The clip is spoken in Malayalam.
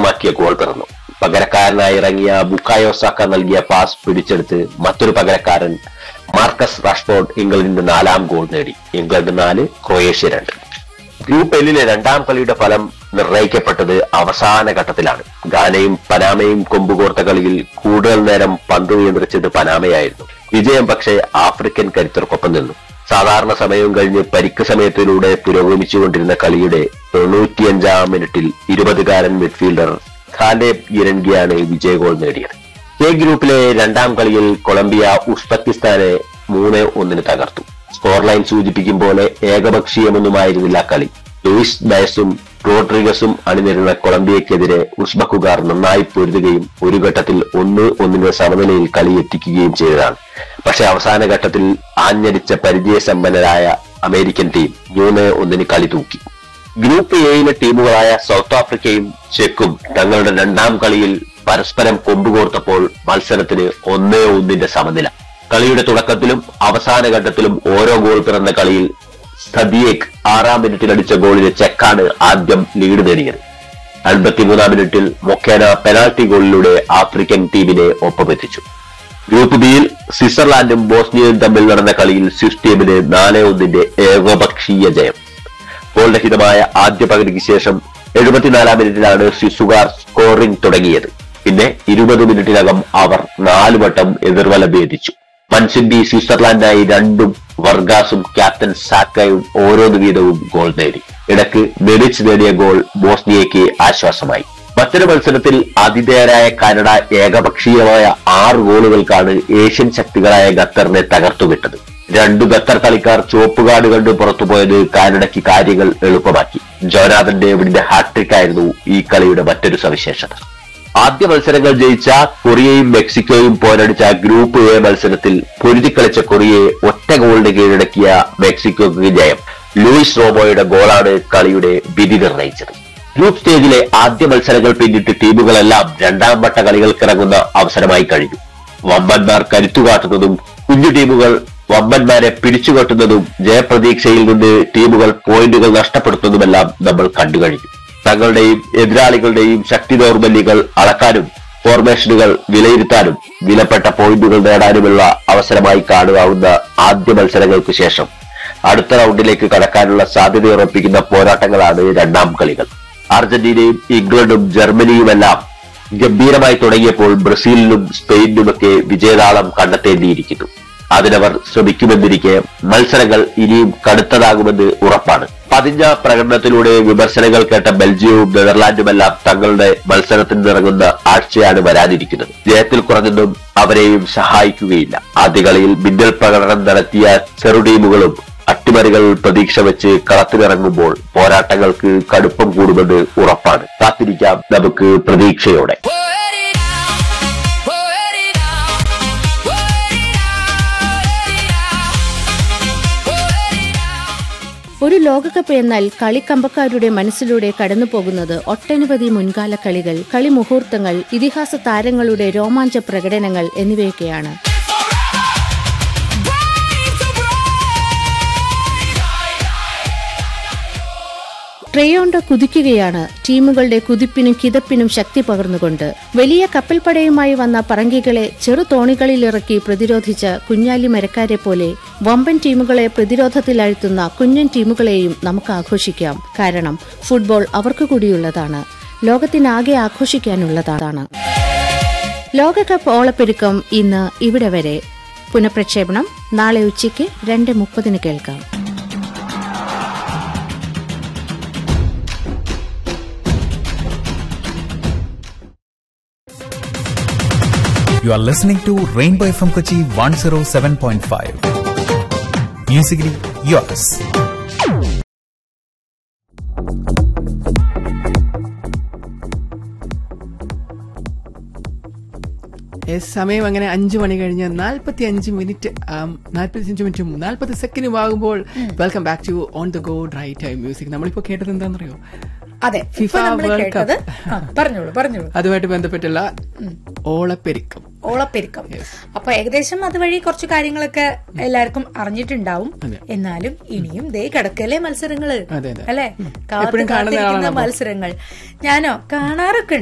സ്വന്തമാക്കിയ ഗോൾ പിറന്നു പകരക്കാരനായി ഇറങ്ങിയ ബുക്കായോസാക്ക നൽകിയ പാസ് പിടിച്ചെടുത്ത് മറ്റൊരു പകരക്കാരൻ മാർക്കസ് റാഷ്ഫോർഡ് ഇംഗ്ലണ്ടിന്റെ നാലാം ഗോൾ നേടി ഇംഗ്ലണ്ട് നാല് ക്രൊയേഷ്യ രണ്ട് ഗ്രൂപ്പ് എല്ലിലെ രണ്ടാം കളിയുടെ ഫലം നിർണയിക്കപ്പെട്ടത് അവസാന ഘട്ടത്തിലാണ് ഗാനയും പനാമയും കൊമ്പുകോർത്ത കളിയിൽ കൂടുതൽ നേരം പന്ത് നിയന്ത്രിച്ചത് പനാമയായിരുന്നു വിജയം പക്ഷേ ആഫ്രിക്കൻ കരുത്തർക്കൊപ്പം നിന്നു സാധാരണ സമയവും കഴിഞ്ഞ് പരിക്ക് സമയത്തിലൂടെ പുരോഗമിച്ചുകൊണ്ടിരുന്ന കളിയുടെ തൊണ്ണൂറ്റിയഞ്ചാം മിനിറ്റിൽ ഇരുപതുകാരൻ മിഡ്ഫീൽഡർ ഖാലേബ് ഇരൻഗിയാണ് വിജയ ഗോൾ നേടിയത് എ ഗ്രൂപ്പിലെ രണ്ടാം കളിയിൽ കൊളംബിയ ഉസ്ബെക്കിസ്ഥാനെ മൂന്ന് ഒന്നിന് തകർത്തു സ്കോർ ലൈൻ സൂചിപ്പിക്കും പോലെ ഏകപക്ഷീയമൊന്നുമായിരുന്നില്ല കളി ലൂയിസ് ഡയസും റോഡ്രിഗസും അണിനിരുന്ന കൊളംബിയക്കെതിരെ ഉസ്ബക്കുകാർ നന്നായി പൊരുതുകയും ഒരു ഘട്ടത്തിൽ ഒന്ന് ഒന്നിന്റെ സമനിലയിൽ കളി എത്തിക്കുകയും ചെയ്തതാണ് പക്ഷേ അവസാന ഘട്ടത്തിൽ ആഞ്ഞടിച്ച പരിചയസമ്പന്നരായ അമേരിക്കൻ ടീം മൂന്ന് ഒന്നിന് കളി തൂക്കി ഗ്രൂപ്പ് എയിലെ ടീമുകളായ സൗത്ത് ആഫ്രിക്കയും ചെക്കും തങ്ങളുടെ രണ്ടാം കളിയിൽ പരസ്പരം കൊമ്പുകോർത്തപ്പോൾ മത്സരത്തിന് ഒന്നേ ഒന്നിന്റെ സമനില കളിയുടെ തുടക്കത്തിലും അവസാന ഘട്ടത്തിലും ഓരോ ഗോൾ പിറന്ന കളിയിൽ സദിയേക്ക് ആറാം മിനിറ്റിൽ അടിച്ച ഗോളിന് ചെക്കാണ് ആദ്യം ലീഡ് നേടിയത് അൻപത്തിമൂന്നാം മിനിറ്റിൽ മൊക്കേന പെനാൽറ്റി ഗോളിലൂടെ ആഫ്രിക്കൻ ടീമിനെ ഒപ്പമെത്തിച്ചു ഗ്രൂപ്പ് ബിയിൽ സ്വിറ്റ്സർലാൻഡും ബോസ്നിയയും തമ്മിൽ നടന്ന കളിയിൽ സ്വിസ് ടീമിന് നാല് ഒന്നിന്റെ ഏകപക്ഷീയ ജയം ഗോൾരഹിതമായ ആദ്യ പകുതിക്ക് ശേഷം എഴുപത്തിനാലാം മിനിറ്റിലാണ് സ്വിസുകാർ സ്കോറിംഗ് തുടങ്ങിയത് പിന്നെ ഇരുപത് മിനിറ്റിനകം അവർ നാല് വട്ടം എതിർവല ഭേദിച്ചു മൻസിന്റി സ്വിറ്റ്സർലാൻഡായി രണ്ടും വർഗാസും ക്യാപ്റ്റൻ സാക്കയും ഓരോന്ന് വീതവും ഗോൾ നേടി ഇടക്ക് മെഡിച്ച് നേടിയ ഗോൾ ബോസ്നിയയ്ക്ക് ആശ്വാസമായി മറ്റൊരു മത്സരത്തിൽ ആതിഥേയരായ കാനഡ ഏകപക്ഷീയമായ ആറ് ഗോളുകൾക്കാണ് ഏഷ്യൻ ശക്തികളായ ഖത്തറിനെ തകർത്തുവിട്ടത് രണ്ടു ഖത്തർ കളിക്കാർ ചുവപ്പ് കാർഡ് കണ്ട് പുറത്തുപോയത് കാനഡയ്ക്ക് കാര്യങ്ങൾ എളുപ്പമാക്കി ജോനാഥൻ ഡേവിഡിന്റെ ഹാട്രിക് ആയിരുന്നു ഈ കളിയുടെ മറ്റൊരു സവിശേഷത ആദ്യ മത്സരങ്ങൾ ജയിച്ച കൊറിയയും മെക്സിക്കോയും പോരടിച്ച ഗ്രൂപ്പ് എ മത്സരത്തിൽ പൊരുതിക്കളിച്ച കൊറിയയെ ഒറ്റ ഗോളിന് കീഴടക്കിയ മെക്സിക്കോക്ക് ജയം ലൂയിസ് റോബോയുടെ ഗോളാണ് കളിയുടെ വിധി നിർണയിച്ചത് ഗ്രൂപ്പ് സ്റ്റേജിലെ ആദ്യ മത്സരങ്ങൾ പിന്നിട്ട് ടീമുകളെല്ലാം രണ്ടാം വട്ട കളികൾക്കിറങ്ങുന്ന അവസരമായി കഴിഞ്ഞു വമ്പന്മാർ കരുത്തുകാട്ടുന്നതും കുഞ്ഞു ടീമുകൾ വമ്പന്മാരെ പിടിച്ചുകെട്ടുന്നതും ജയപ്രതീക്ഷയിൽ നിന്ന് ടീമുകൾ പോയിന്റുകൾ നഷ്ടപ്പെടുത്തുന്നതുമെല്ലാം നമ്മൾ കണ്ടു കഴിഞ്ഞു തങ്ങളുടെയും എതിരാളികളുടെയും ശക്തി ദൗർബല്യങ്ങൾ അളക്കാനും ഫോർമേഷനുകൾ വിലയിരുത്താനും വിലപ്പെട്ട പോയിന്റുകൾ നേടാനുമുള്ള അവസരമായി കാണുവാവുന്ന ആദ്യ മത്സരങ്ങൾക്ക് ശേഷം അടുത്ത റൗണ്ടിലേക്ക് കടക്കാനുള്ള സാധ്യത ഉറപ്പിക്കുന്ന പോരാട്ടങ്ങളാണ് രണ്ടാം കളികൾ അർജന്റീനയും ഇംഗ്ലണ്ടും ജർമ്മനിയുമെല്ലാം ഗംഭീരമായി തുടങ്ങിയപ്പോൾ ബ്രസീലിനും സ്പെയിനിനുമൊക്കെ വിജയതാളം കണ്ടെത്തേണ്ടിയിരിക്കുന്നു അതിനവർ ശ്രമിക്കുമെന്നിരിക്കെ മത്സരങ്ങൾ ഇനിയും കടുത്തതാകുമെന്ന് ഉറപ്പാണ് പതിഞ്ഞ പ്രകടനത്തിലൂടെ വിമർശനങ്ങൾ കേട്ട ബെൽജിയവും നെതർലാൻഡുമെല്ലാം തങ്ങളുടെ മത്സരത്തിന് ഇറങ്ങുന്ന ആഴ്ചയാണ് വരാനിരിക്കുന്നത് ജയത്തിൽ കുറഞ്ഞൊന്നും അവരെയും സഹായിക്കുകയില്ല ആദ്യ കളിയിൽ മിന്നൽ പ്രകടനം നടത്തിയ ചെറു ടീമുകളും അട്ടിമറികൾ പ്രതീക്ഷ വെച്ച് കളത്തിലിറങ്ങുമ്പോൾ പോരാട്ടങ്ങൾക്ക് കടുപ്പം കൂടുമെന്ന് ഉറപ്പാണ് കാത്തിരിക്കാം നമുക്ക് പ്രതീക്ഷയോടെ Put it out, put it out, put it out, put it out. ഒരു ലോകകപ്പ് എന്നാൽ കളിക്കമ്പക്കാരുടെ മനസ്സിലൂടെ കടന്നു പോകുന്നത് ഒട്ടനവധി മുൻകാല കളികൾ കളിമുഹൂർത്തങ്ങൾ ഇതിഹാസ താരങ്ങളുടെ രോമാഞ്ച പ്രകടനങ്ങൾ എന്നിവയൊക്കെയാണ് ട്രയോണ്ട കുതിക്കുകയാണ് ടീമുകളുടെ കുതിപ്പിനും കിതപ്പിനും ശക്തി പകർന്നുകൊണ്ട് വലിയ കപ്പൽപ്പടയുമായി വന്ന പറങ്കികളെ ചെറു തോണികളിലിറക്കി പ്രതിരോധിച്ച കുഞ്ഞാലി മരക്കാരെ പോലെ വമ്പൻ ടീമുകളെ പ്രതിരോധത്തിലഴ്ത്തുന്ന കുഞ്ഞൻ ടീമുകളെയും നമുക്ക് ആഘോഷിക്കാം കാരണം ഫുട്ബോൾ അവർക്ക് കൂടിയുള്ളതാണ് ലോകത്തിനാകെ ആഘോഷിക്കാനുള്ളതാണ് ലോകകപ്പ് ഓളപ്പെരുക്കം ഇന്ന് ഇവിടെ വരെ പുനഃപ്രക്ഷേപണം നാളെ ഉച്ചയ്ക്ക് രണ്ട് മുപ്പതിന് കേൾക്കാം You are listening to Rainbow FM Kochi 107.5. Musically yours. Yes, സമയം അങ്ങനെ അഞ്ചു മണി കഴിഞ്ഞ് നാൽപ്പത്തി അഞ്ച് മിനിറ്റ് നാൽപ്പത്തി അഞ്ച് മിനിറ്റും നാൽപ്പത് സെക്കൻഡും ആകുമ്പോൾ welcome back to on the go drive time music നമ്മളിപ്പോ കേട്ടത് എന്താണെന്നറിയോ അതെ ഫിഫ ഇപ്പൊ നമ്മൾ വേൾഡ് കേട്ടത് കപ്പ് ആ, പറഞ്ഞോളൂ പറഞ്ഞോളൂ അതുമായിട്ട് ബന്ധപ്പെട്ടുള്ള ഓളപ്പെരുക്കം ഓളപ്പെരുക്കം അപ്പൊ ഏകദേശം അതുവഴി കുറച്ച് കാര്യങ്ങളൊക്കെ എല്ലാവർക്കും അറിഞ്ഞിട്ടുണ്ടാവും അതെ. എന്നാലും ഇനിയും ദേ കിടക്കല്ലേ മത്സരങ്ങള് അതെ, അതെ. അല്ലെ ഉം. കാത്ത് എപ്പോഴും കാണുന്ന കാത്തിരിക്കുന്ന ആളാണ് അപ്പൊ. മത്സരങ്ങൾ ഞാനോ കാണാറൊക്കെ